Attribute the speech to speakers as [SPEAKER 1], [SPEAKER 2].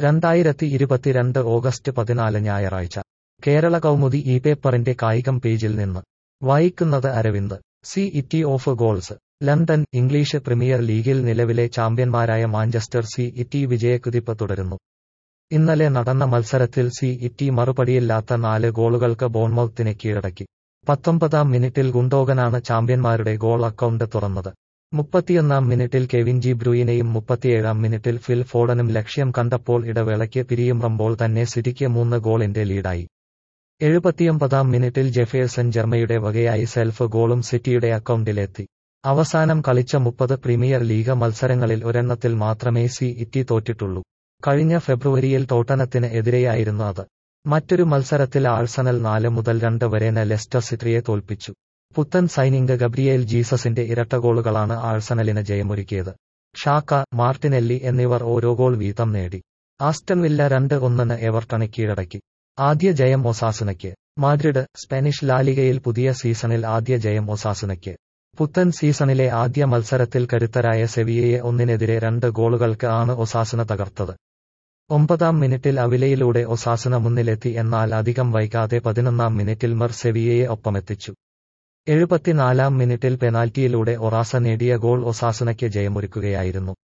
[SPEAKER 1] രണ്ടായിരത്തി ഇരുപത്തിരണ്ട് ഓഗസ്റ്റ് പതിനാല് ഞായറാഴ്ച കേരള കൗമുദി ഈ പേപ്പറിന്റെ കായികം പേജിൽ നിന്ന് വായിക്കുന്നത് അരവിന്ദ് സി ഇറ്റി of goals London English Premier ലീഗിൽ നിലവിലെ ചാമ്പ്യന്മാരായ മാഞ്ചസ്റ്റർ സി ഇറ്റി വിജയക്കുതിപ്പ് തുടരുന്നു ഇന്നലെ നടന്ന മത്സരത്തിൽ സി ഇറ്റി മറുപടിയില്ലാത്ത നാല് ഗോളുകൾക്ക് ബോൺമൌത്തിനെ കീഴടക്കി പത്തൊമ്പതാം മിനിറ്റിൽ ഗുണ്ടോഗനാണ് ചാമ്പ്യന്മാരുടെ ഗോൾ അക്കൗണ്ട് തുറന്നത് മുപ്പത്തിയൊന്നാം മിനിറ്റിൽ കെവിൻ ജി ബ്രൂയിനെയും മുപ്പത്തിയേഴാം മിനിറ്റിൽ ഫിൽ ഫോഡനും ലക്ഷ്യം കണ്ടപ്പോൾ ഇടവേളയ്ക്ക് പിരിയുമ്പോൾ തന്നെ സിറ്റിക്ക് മൂന്ന് ഗോളിന്റെ ലീഡായി എഴുപത്തിയൊമ്പതാം മിനിറ്റിൽ ജെഫേഴ്സൺ ജർമ്മയുടെ വകയായി സെൽഫ് ഗോളും സിറ്റിയുടെ അക്കൗണ്ടിലെത്തി അവസാനം കളിച്ച മുപ്പത് പ്രീമിയർ ലീഗ് മത്സരങ്ങളിൽ ഒരെണ്ണത്തിൽ മാത്രമേ സി ഇറ്റി തോറ്റിട്ടുള്ളൂ കഴിഞ്ഞ ഫെബ്രുവരിയിൽ ടോട്ടനത്തിന് എതിരെയായിരുന്നു അത് മറ്റൊരു മത്സരത്തിൽ ആഴ്സണൽ നാല് മുതൽ രണ്ട് വരെ ലെസ്റ്റർ സിറ്റിയെ തോൽപ്പിച്ചു പുത്തൻ സൈനിങ് ഗബ്രിയേൽ ജീസസിന്റെ ഇരട്ട ഗോളുകളാണ് ആഴ്സണലിന് ജയമൊരുക്കിയത് ഷാക്ക മാർട്ടിനെല്ലി എന്നിവർ ഓരോ ഗോൾ വീതം നേടി ആസ്റ്റൺ വില്ല രണ്ട് ഒന്നിന് എവർട്ടണെ കീഴടക്കി ആദ്യ ജയം ഒസാസുനയ്ക്ക് മാഡ്രിഡ് സ്പാനിഷ് ലാലിഗയിൽ പുതിയ സീസണിൽ ആദ്യ ജയം ഒസാസുനയ്ക്ക് പുത്തൻ സീസണിലെ ആദ്യ മത്സരത്തിൽ കരുത്തരായ സെവിയയെ ഒന്നിനെതിരെ രണ്ട് ഗോളുകൾക്ക് ആണ് ഒസാസുന തകർത്തത് ഒമ്പതാം മിനിറ്റിൽ അവിലയിലൂടെ ഒസാസുന മുന്നിലെത്തി എന്നാൽ അധികം വൈകാതെ പതിനൊന്നാം മിനിറ്റിൽ മെർ സെവിയയെ ഒപ്പമെത്തിച്ചു എഴുപത്തിനാലാം മിനിറ്റിൽ പെനാൽറ്റിയിലൂടെ ഒറാസ നേടിയ ഗോൾ ഒസാസുനയ്ക്ക് ജയമൊരുക്കുകയായിരുന്നു